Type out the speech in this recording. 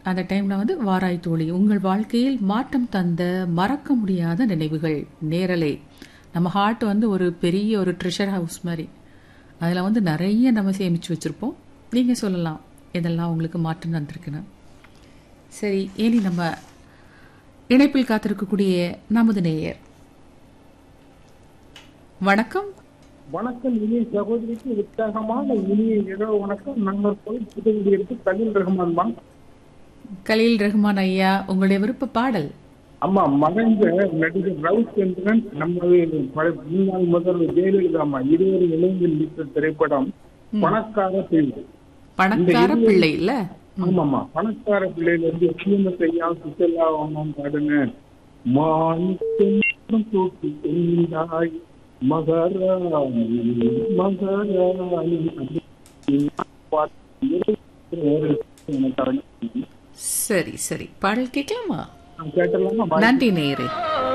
அந்த டைம்ல வந்து வாராய் தோழி உங்கள் வாழ்க்கையில் மாற்றம் தந்த மறக்க முடியாத நினைவுகள் நேரலை நம்ம ஹார்ட் வந்து ஒரு பெரிய ஒரு ட்ரெஷர் ஹவுஸ் மாதிரி அதில் வந்து நிறைய நம்ம சேமித்து வச்சுருப்போம் நீங்கள் சொல்லலாம் இதெல்லாம் உங்களுக்கு மாற்றம் தந்திருக்குன்னு சரி இனி நம்ம இணைப்பில் காத்திருக்கக்கூடிய நமது நேயர் வணக்கம் வணக்கம் இனிய சகோதரிக்கு உற்சாகமான இனிய இரவு வணக்கம் நாங்கள் போய் புதுக்குடியிருக்கு கலீல் ரஹ்மான் தான் கலீல் ரஹ்மான் ஐயா உங்களுடைய விருப்ப பாடல் ஆமா மறைந்த நடிகர் ரவிச்சந்திரன் நமது பழைய முன்னாள் முதல்வர் ஜெயலலிதா அம்மா இருவரும் இணைந்து நடித்த திரைப்படம் பணக்கார பிள்ளை பணக்கார பிள்ளை இல்ல ஆமாமா பணக்கார பிள்ளையில இருந்து சீன செய்யா சுசலா அம்மா பாடுங்க மாணிக்கம் தூக்கி கொண்டாய் மகாராணி மகாராணி அப்படின்னு பாட்டு எனக்கு சரி சரி பாடல் கேட்கலாமா கேட்டலாமா நன்றி நேயரே